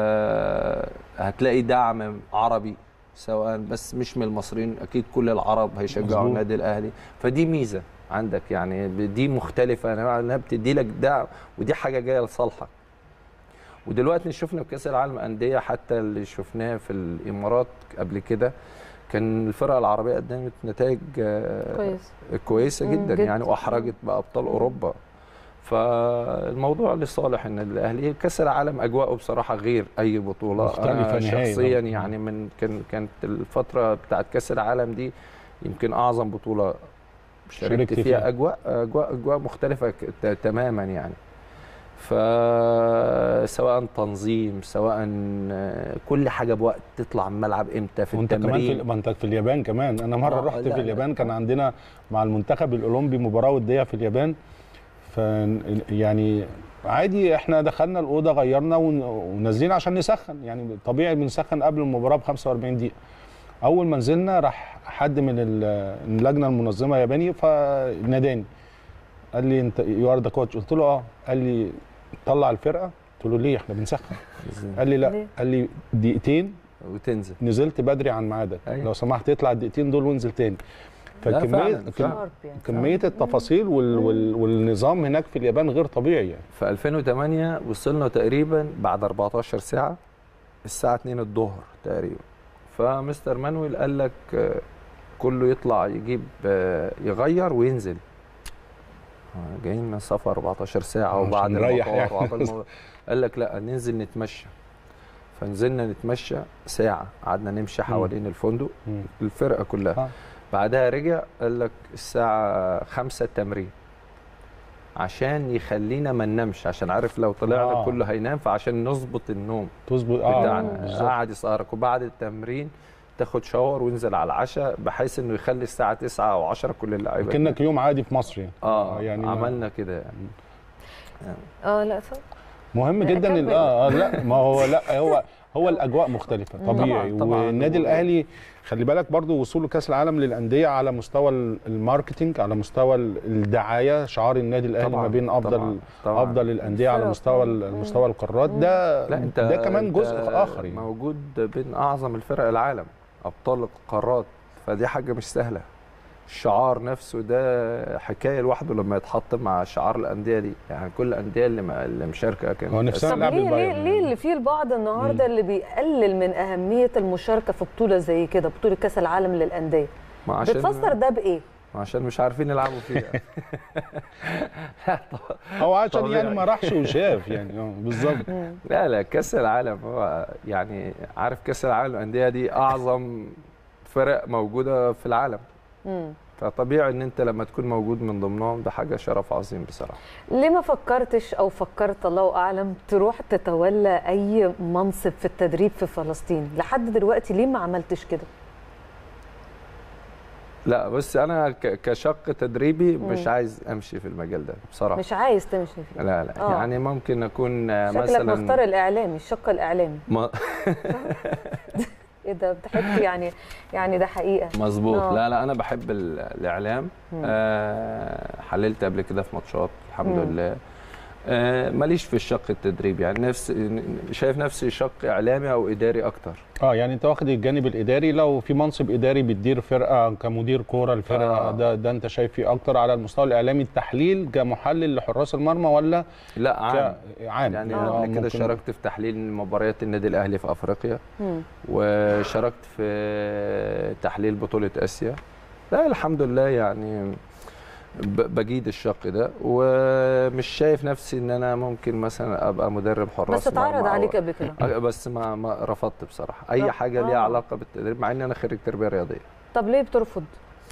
هتلاقي دعم عربي سواء بس مش من المصريين اكيد كل العرب هيشجعوا مظبوط. النادي الاهلي فدي ميزة عندك يعني دي مختلفة انها إنها بتدي لك دعم ودي حاجة جاية لصالحك ودلوقتي شفنا في كاس العالم انديه حتى اللي شفناه في الامارات قبل كده كان الفرقه العربيه قدمت نتائج آه، كويس كويسه مم، جدا جدا. يعني واحرجت بابطال اوروبا فالموضوع لصالح ان الاهلي كاس العالم اجواءه بصراحه غير اي بطوله مختلفة أنا نهائي شخصيا طبعاً. يعني من كان كانت الفتره بتاعت كاس العالم دي يمكن اعظم بطوله شاركت شاركت فيها, فيها. اجواء اجواء اجواء مختلفه ك- ت- تماما يعني فسواء تنظيم سواء آه، كل حاجه بوقت تطلع الملعب امتى في وانت كمان في التمرين ما انت في اليابان كمان انا مره آه، رحت لا، في لا. اليابان كان عندنا مع المنتخب الاولمبي مباراه وديه في اليابان ف يعني عادي احنا دخلنا الاوضه غيرنا ون- ونازلين عشان نسخن يعني طبيعي بنسخن قبل المباراه ب 45 دقيقه اول ما نزلنا راح حد من ال- اللجنه المنظمه ياباني فناداني قال لي انت يو ار ذا كوتش قلت له اه قال لي طلع الفرقه قلت له ليه احنا بنسخن قال لي لا ليه؟ قال لي دقيقتين وتنزل نزلت بدري عن ميعادك أيوة. لو سمحت اطلع الدقيقتين دول وانزل تاني لا، فكميه فعلاً، كم- فعلاً. شارب يعني كميه التفاصيل وال وال والنظام هناك في اليابان غير طبيعي يعني في 2008 وصلنا تقريبا بعد 14 ساعه الساعه 2 الظهر تقريبا فمستر مانويل قال لك آه، كله يطلع يجيب آه، يغير وينزل آه، جايين من سفر 14 ساعه عشان وبعد نريح المطار يعني. وعقبال ما- قال لك لا ننزل نتمشى فنزلنا نتمشى ساعه قعدنا نمشي حوالين الفندق مم. الفرقه كلها آه. بعدها رجع قال لك الساعة خمسة التمرين عشان يخلينا ما ننامش عشان عارف لو طلعنا آه. آه. كله هينام فعشان نظبط النوم تظبط اه بتاعنا بالظبط. قعد يسهرك وبعد التمرين تاخد شاور وانزل على العشاء بحيث انه يخلي الساعة 9 او 10 كل اللعيبة كانك يوم عادي في مصر يعني اه يعني ما- عملنا كده يعني اه لا صح مهم لا، جدا ال- أكمل. اه آه، لا ما هو لا هو هو الاجواء مختلفه طبيعي طبعاً، طبعاً. والنادي الاهلي خلي بالك برضو وصوله كاس العالم للانديه على مستوى ال- الماركتينج على مستوى ال- الدعايه شعار النادي الاهلي طبعاً، ما بين افضل طبعاً، طبعاً. افضل الانديه على الفرق. مستوى ال- مم. مستوى القارات ده لا انت ده كمان انت جزء اخر يعني موجود بين اعظم الفرق العالم ابطال القارات فدي حاجه مش سهله الشعار نفسه ده حكايه لوحده لما يتحط مع شعار الانديه دي يعني كل الانديه اللي ما- اللي مشاركه كانت هو نفسها طب نلعب ليه ليه البايرن. ليه اللي فيه البعض النهارده اللي بيقلل من اهميه المشاركه في بطوله زي كده بطوله كاس العالم للانديه ما عشان بتفسر ده بايه ما عشان مش عارفين يلعبوا فيها لا طبعا هو عشان طبيعي. يعني ما راحش وشاف يعني اه بالظبط لا لا كاس العالم هو يعني عارف كاس العالم للانديه دي اعظم فرق موجوده في العالم مم. فطبيعي ان انت لما تكون موجود من ضمنهم ده حاجه شرف عظيم بصراحه ليه ما فكرتش او فكرت الله اعلم تروح تتولى اي منصب في التدريب في فلسطين لحد دلوقتي ليه ما عملتش كده لا بس انا ك- كشق تدريبي مش عايز امشي في المجال ده بصراحه مش عايز تمشي فيه لا لا آه. يعني ممكن اكون آه، شكلك مثلا مختار الاعلامي الشق الاعلامي ما ايه ده ضحكت يعني يعني ده حقيقه مظبوط آه. لا لا انا بحب ال- الاعلام آه حللت قبل كده في ماتشات الحمد مم. لله آه ماليش في الشق التدريب يعني نفس شايف نفسي شق اعلامي او اداري اكتر اه يعني انت واخد الجانب الاداري لو في منصب اداري بتدير فرقه كمدير كوره الفرقه آه. آه. ده ده انت شايف فيه اكتر على المستوى الاعلامي التحليل كمحلل لحراس المرمى ولا لا عام عام يعني آه، قبل كده ممكن- شاركت في تحليل مباريات النادي الاهلي في افريقيا مم. وشاركت في تحليل بطوله اسيا لا الحمد لله يعني ب- بجيد الشق ده ومش شايف نفسي ان انا ممكن مثلا ابقى مدرب حراس بس اتعرض مرمى أو- عليك قبل كده آه، بس ما ما رفضت بصراحه اي طب- حاجه ليها آه. علاقه بالتدريب مع ان انا خريج تربيه رياضيه طب ليه بترفض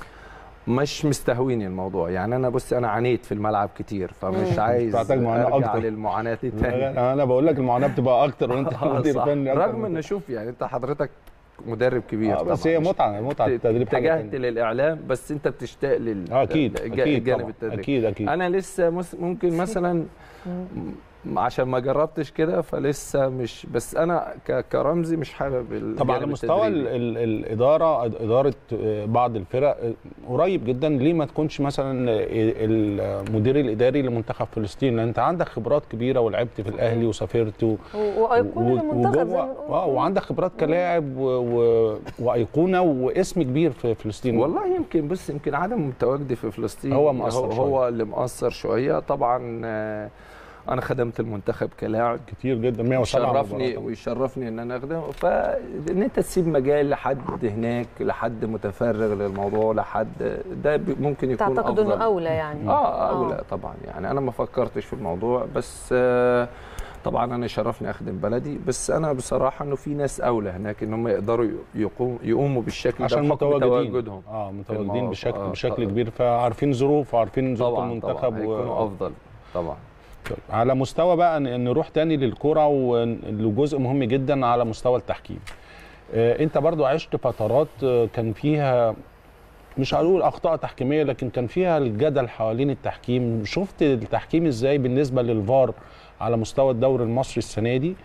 مش مستهويني الموضوع يعني انا بص انا عانيت في الملعب كتير فمش مم. عايز محتاج معاناة ارجع أكتر. للمعاناه دي تاني انا أنا بقول لك المعاناه بتبقى اكتر وانت آه، مدير صح. فني أكتر رغم من- ان شوف يعني انت حضرتك مدرب كبير آه بس طبعاً. هي مش- متعه متعه التدريب حاجة اتجهت تانية. للاعلام بس انت بتشتاق لل آه، اكيد الج- اكيد الجانب طبعاً. التدريبي اكيد اكيد انا لسه مس- ممكن مثلا م- عشان ما جربتش كده فلسه مش بس انا ك- كرمزي مش حابب ال- طب على الجانب مستوى ال التدريبي. ال الاداره اداره آه، بعض الفرق آه، قريب جدا ليه ما تكونش مثلا آه، المدير الاداري لمنتخب فلسطين لان انت عندك خبرات كبيره ولعبت في الاهلي وسافرت و... و- وايقونه و- المنتخب زي ما وجوه بنقول. اه وعندك خبرات كلاعب و... و... وايقونه واسم كبير في فلسطين والله يمكن بص يمكن عدم تواجدي في فلسطين هو مؤثر هو, شوية. هو اللي مؤثر شويه طبعا آه، انا خدمت المنتخب كلاعب كتير جدا 107 ويشرفني مباراة. ويشرفني ان انا اخدمه فان انت تسيب مجال لحد هناك لحد متفرغ للموضوع لحد ده بي- ممكن يكون تعتقد افضل انه اولى يعني اه اولى طبعا يعني انا ما فكرتش في الموضوع بس آه طبعا انا شرفني اخدم بلدي بس انا بصراحه انه في ناس اولى هناك ان هم يقدروا يقوم يقوموا بالشكل عشان ده بحكم متواجدين تواجدهم اه متواجدين المواقف. بشكل آه، بشكل طبعاً. كبير فعارفين ظروف وعارفين ظروف طبعا المنتخب طبعا هيكونوا افضل طبعا طيب، على مستوى بقى ن- نروح تاني للكرة وجزء مهم جدا على مستوى التحكيم آه، انت برضو عشت فترات آه، كان فيها مش هقول اخطاء تحكيميه لكن كان فيها الجدل حوالين التحكيم شفت التحكيم ازاي بالنسبه للفار على مستوى الدوري المصري السنه دي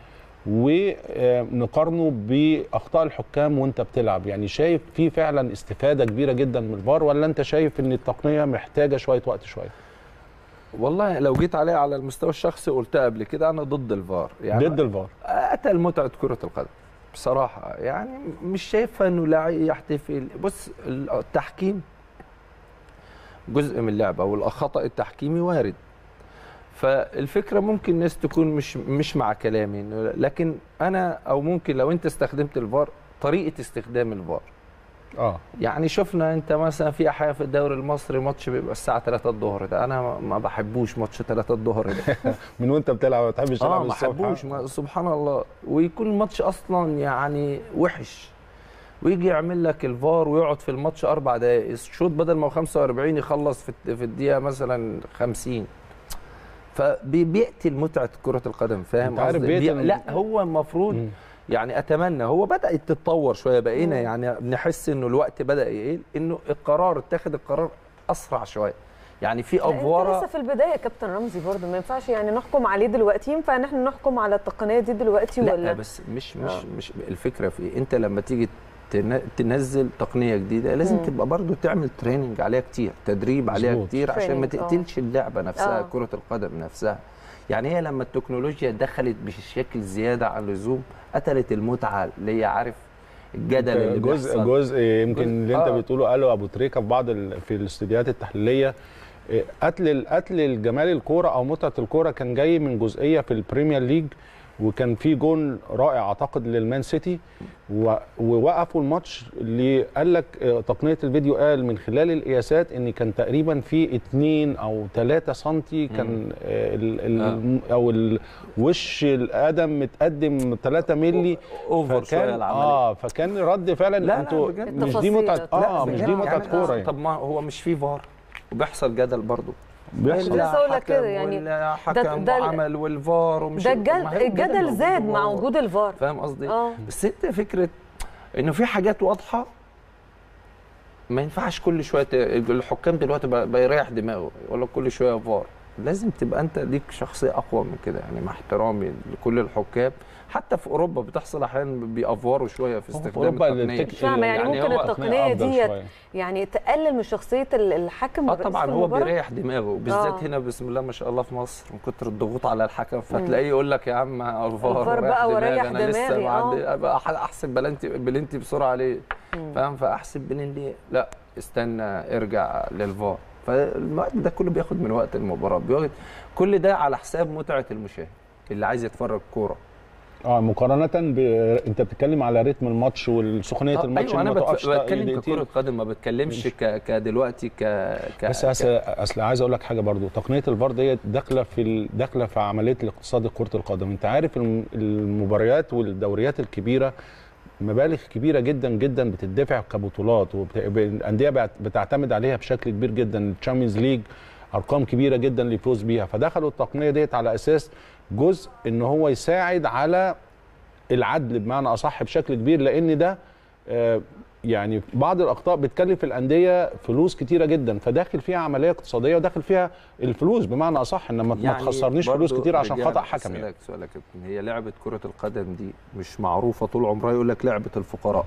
ونقارنه باخطاء الحكام وانت بتلعب يعني شايف في فعلا استفاده كبيره جدا من الفار ولا انت شايف ان التقنيه محتاجه شويه وقت شويه والله لو جيت عليه على المستوى الشخصي قلتها قبل كده انا ضد الفار يعني ضد الفار قتل متعه كره القدم بصراحه يعني مش شايفه انه لاعب يحتفل بص التحكيم جزء من اللعبه والخطا التحكيمي وارد فالفكره ممكن ناس تكون مش مش مع كلامي إنه- لكن انا او ممكن لو انت استخدمت الفار طريقه استخدام الفار اه يعني شفنا انت مثلا في احيانا في الدوري المصري ماتش بيبقى الساعه 3 الظهر ده انا ما- ما بحبوش ماتش 3 الظهر ده من وانت بتلعب ما بتحبش تلعب اه ما الصبح. بحبوش ما- سبحان الله ويكون الماتش اصلا يعني وحش ويجي يعمل لك الفار ويقعد في الماتش اربع دقائق الشوط بدل ما هو 45 يخلص في في الدقيقه مثلا 50 فبيقتل متعه كره القدم فاهم انت عارف قصدي؟ بيقتل- بي... لا هو المفروض مم. يعني اتمنى هو بدات تتطور شويه بقينا يعني بنحس انه الوقت بدا يقل انه القرار اتخذ القرار اسرع شويه يعني في لا، انت لسه افوره في البدايه يا كابتن رمزي برضه ما ينفعش يعني نحكم عليه دلوقتي ينفع ان احنا نحكم على التقنيه دي دلوقتي لا ولا بس مش مش آه. مش الفكره في إيه؟ انت لما تيجي تن- تنزل تقنيه جديده لازم مم. تبقى برضو تعمل تريننج عليها كتير تدريب عليها مظبوط. كتير عشان ما Training، آه. تقتلش اللعبه نفسها آه. كره القدم نفسها يعني هي لما التكنولوجيا دخلت بشكل زياده عن اللزوم قتلت المتعه اللي هي عارف الجدل اللي جزء بيحصل جزء يمكن جزء- اللي انت آه. بتقوله قاله ابو تريكه في بعض ال... في الاستديوهات التحليليه إيه، قتل قتل الجمال الكوره او متعه الكوره كان جاي من جزئيه في البريمير ليج وكان في جون رائع اعتقد للمان سيتي و- ووقفوا الماتش اللي قال لك آه، تقنيه الفيديو قال من خلال القياسات ان كان تقريبا في 2 او 3 سنتي كان آه، ال ال او ال- وش القدم متقدم 3 مللي اوفر شويه فكان العمليه اه فكان رد فعلا لا، لا، انتوا بجد. مش دي التفاصيل. متعه اه لا، مش بجد. دي متعه يعني كوره يعني طب ما هو مش في فار وبيحصل جدل برضه بيحصل لسه أقول لك كده، يعني ولا حكم ده ال- وعمل والفار ومش ده طب ما الجدل, هي الجدل زاد مع موجود. وجود الفار فاهم قصدي؟ اه بس انت فكره انه في حاجات واضحه ما ينفعش كل شويه ت- الحكام دلوقتي بقى, بقى يريح دماغه يقول لك كل شويه فار لازم تبقى انت ليك شخصيه اقوى من كده يعني مع احترامي لكل الحكام حتى في اوروبا بتحصل احيانا بيأفوروا شويه في هو في استخدام أوروبا التقنيه التك- مش فاهمه يعني, يعني ممكن هو التقنيه أفضل ديت شوية. يعني تقلل من شخصيه ال- الحكم اه والرئيس طبعا في هو المباراة؟ بيريح دماغه بالذات آه. هنا بسم الله ما شاء الله في مصر من كتر الضغوط على الحكم فتلاقيه يقول لك يا عم الفار الفار بقى وريح انا لسه دماغي، ما آه. عندي أبقى أح- احسب بلنتي بلنتي بسرعه ليه فاهم فاحسب بلنتي لا استنى ارجع للفار فالوقت ده كله بياخد من وقت المباراه بياخد كل ده على حساب متعه المشاهد اللي عايز يتفرج كوره اه مقارنه ب... انت بتتكلم على رتم الماتش وسخونيه آه، الماتش ايوه انا اللي ما بت- تقفش بتكلم دقيقتين. ككره قدم ما بتكلمش ك... كدلوقتي ك... ك... بس اصل اصل عايز اقول لك حاجه برضو تقنيه الفار ديت داخله في ال... داخله في عمليه الاقتصاد كره القدم انت عارف الم- المباريات والدوريات الكبيره مبالغ كبيره جدا جدا بتدفع كبطولات والانديه بتعتمد عليها بشكل كبير جدا الشامبيونز ليج ارقام كبيره جدا اللي يفوز بيها فدخلوا التقنيه ديت على اساس جزء ان هو يساعد على العدل بمعنى اصح بشكل كبير لان ده آه، يعني بعض الاخطاء بتكلف الانديه فلوس كتيره جدا فداخل فيها عمليه اقتصاديه وداخل فيها الفلوس بمعنى اصح ان ما ما تخسرنيش فلوس برضو كتير عشان رجعنا خطا حكم يعني أسألك سؤال يا كابتن هي لعبه كره القدم دي مش معروفه طول عمرها يقول لك لعبه الفقراء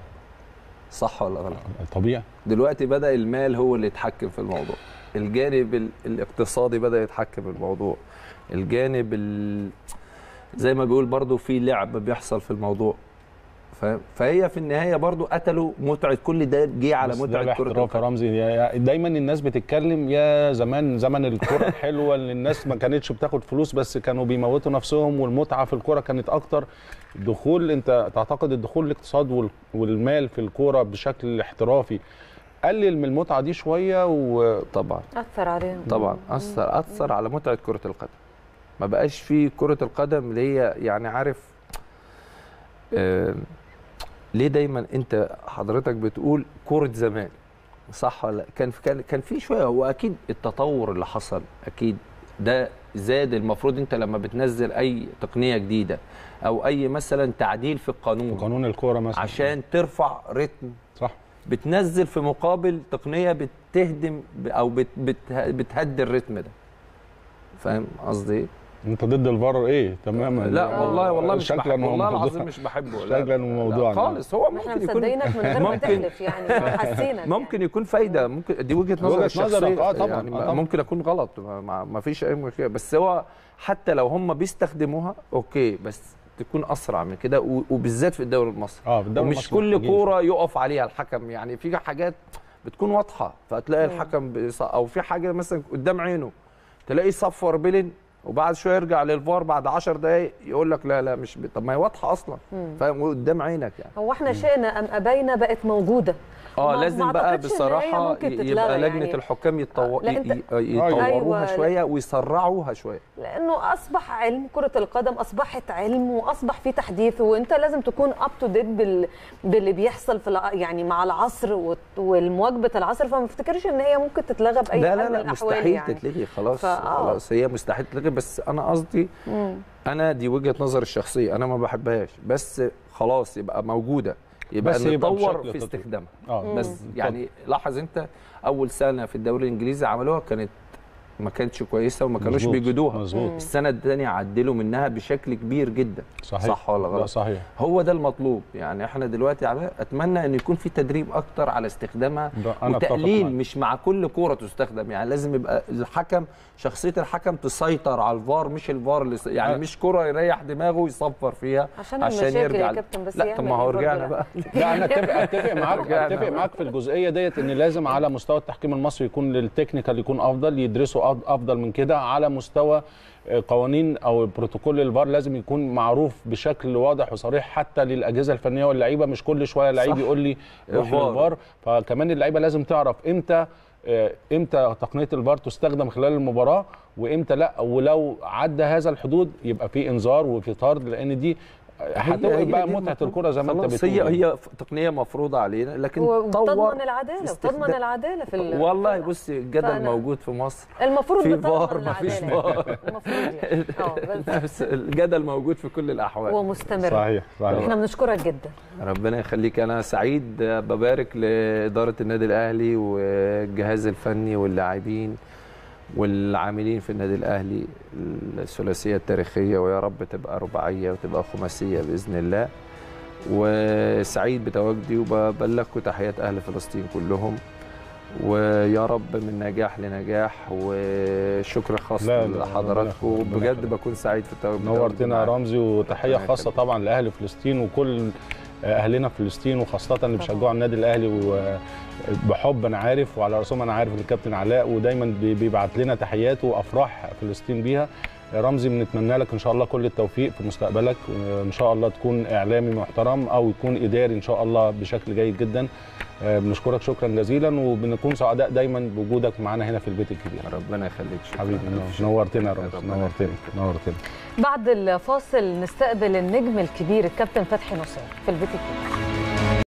صح ولا غلط طبيعي دلوقتي بدا المال هو اللي يتحكم في الموضوع الجانب ال- الاقتصادي بدا يتحكم في الموضوع الجانب ال... زي ما بيقول برضو في لعب بيحصل في الموضوع فاهم فهي في النهايه برضو قتلوا متعه كل ده جه على بس ده متعه كره باحتراف يا القدم رمزي يا- يا- دايما الناس بتتكلم يا زمان زمن الكره الحلوه اللي الناس ما كانتش بتاخد فلوس بس كانوا بيموتوا نفسهم والمتعه في الكره كانت اكتر دخول انت تعتقد الدخول الاقتصاد وال- والمال في الكوره بشكل احترافي قلل من المتعه دي شويه و طبعا اثر عليهم طبعا اثر اثر على متعه كره القدم ما بقاش في كره القدم اللي هي يعني عارف آه ليه دايما انت حضرتك بتقول كره زمان صح ولا لأ؟ كان كان كان في شويه هو اكيد التطور اللي حصل اكيد ده زاد المفروض انت لما بتنزل اي تقنيه جديده او اي مثلا تعديل في القانون قانون الكوره مثلا عشان ترفع رتم صح بتنزل في مقابل تقنيه بتهدم ب- او بت بت بتهدي الريتم ده فاهم قصدي ايه؟ انت ضد الفار ايه تماما لا والله والله مش شكلاً بحبه والله وموضوع. العظيم مش بحبه لا، شكلاً لا، وموضوعاً. خالص هو ما احنا ممكن يكون مصدقينك من غير ما ممكن- تحلف يعني حاسينك ممكن يكون فايده ممكن دي وجهه نظر وجهة الشخصيه نظرك، آه طبعاً، يعني آه طبعاً. ممكن اكون غلط ما, ما, ما فيش اي مشكله بس هو حتى لو هم بيستخدموها اوكي بس تكون اسرع من كده و- وبالذات في الدوري المصري اه في الدوري ومش المصري كل محتاجين كوره يقف عليها الحكم يعني في حاجات بتكون واضحه فتلاقي الحكم بيص- او في حاجه مثلا قدام عينه تلاقيه صفر بلن وبعد شويه يرجع للفار بعد 10 دقائق يقول لك لا لا مش ب... طب ما هي واضحه اصلا فاهم قدام عينك يعني هو احنا شئنا ام ابينا بقت موجوده اه ما- ما لازم بقى أعتقدش إن هي بصراحه ممكن ي- تتلغى يبقى لجنه يعني. الحكام يتطو... لا، أنت- ي- ي- يطوروها أيوة، لا. شويه ويسرعوها شويه لانه اصبح علم كره القدم اصبحت علم واصبح في تحديث وانت لازم تكون اب تو ديت بال... باللي بيحصل في الع- يعني مع العصر و- والمواكبه العصر فما افتكرش ان هي ممكن تتلغى باي لا حال لا من لا الأحوال مستحيل يعني. تتلغي خلاص فآه. خلاص هي مستحيل تتلغي بس انا قصدي مم. انا دي وجهه نظري الشخصيه انا ما بحبهاش بس خلاص يبقى موجوده يبقى بس يبقى نطور بشكل في تطوير. استخدامها اه بس يعني لاحظ انت اول سنه في الدوري الانجليزي عملوها كانت ما كانتش كويسه وما كانوش مظبوط، بيجدوها مظبوط السنه الثانيه عدلوا منها بشكل كبير جدا صحيح صح ولا لا غلط صحيح هو ده المطلوب يعني احنا دلوقتي على اتمنى ان يكون في تدريب اكتر على استخدامها ده أنا أتفق وتقليل معاك. مش مع كل كوره تستخدم يعني لازم يبقى الحكم شخصيه الحكم تسيطر على الفار مش الفار اللي س- يعني أه. مش كوره يريح دماغه ويصفر فيها عشان المشاكل يا كابتن، بس لا طب يعمل ما هو إيه برضه رجعنا لا. بقى لا انا اتفق اتفق معاك رجعنا اتفق بقى. معاك في الجزئيه ديت ان لازم على مستوى التحكيم المصري يكون للتكنيكال يكون افضل يدرسوا أف- افضل من كده على مستوى آه، قوانين او بروتوكول الفار لازم يكون معروف بشكل واضح وصريح حتى للاجهزه الفنيه واللعيبه مش كل شويه لعيب صح. يقول لي روح الفار. للفار فكمان اللعيبه لازم تعرف امتى آه، امتى تقنيه الفار تستخدم خلال المباراه وامتى لا ولو عدى هذا الحدود يبقى في انذار وفي طرد لان دي هتوقف بقى دي متعه المفروض. الكره زي ما انت خلاص، بتقول هي هي ف- تقنيه مفروضه علينا لكن وتضمن طور العداله في وتضمن استخدام- العداله في ال- والله في- بص الجدل فأنا- موجود في مصر المفروض في بتضمن فار مفيش العدالة. فار المفروض يعني اه بس بس الجدل موجود في كل الاحوال ومستمر صحيح صحيح احنا بنشكرك جدا ربنا يخليك انا سعيد ببارك لاداره النادي الاهلي والجهاز الفني واللاعبين والعاملين في النادي الاهلي الثلاثيه التاريخيه ويا رب تبقى رباعيه وتبقى خماسيه باذن الله وسعيد بتواجدي وببلغكم تحيات اهل فلسطين كلهم ويا رب من نجاح لنجاح وشكر خاص لا، لا، ربنا لحضراتكم يخليك، ربنا بجد يخليك. بكون سعيد في التواجد نورتنا يا معاك. رمزي وتحيه ربنا خاصه يخليك. طبعا لاهل فلسطين وكل اهلنا في فلسطين وخاصه اللي بيشجعوا النادي الاهلي وبحب انا عارف وعلى راسهم انا عارف الكابتن علاء ودايما بي- بيبعت لنا تحيات وافراح فلسطين بيها يا رمزي بنتمنى لك ان شاء الله كل التوفيق في مستقبلك وان شاء الله تكون اعلامي محترم او يكون اداري ان شاء الله بشكل جيد جدا آه، بنشكرك شكرا جزيلا وبنكون سعداء دايما بوجودك معانا هنا في البيت الكبير ربنا يخليك شكرا حبيبي نورتنا يا رمزي ربنا نورتنا نورتنا بعد الفاصل نستقبل النجم الكبير الكابتن فتحي نصير في البيت الكبير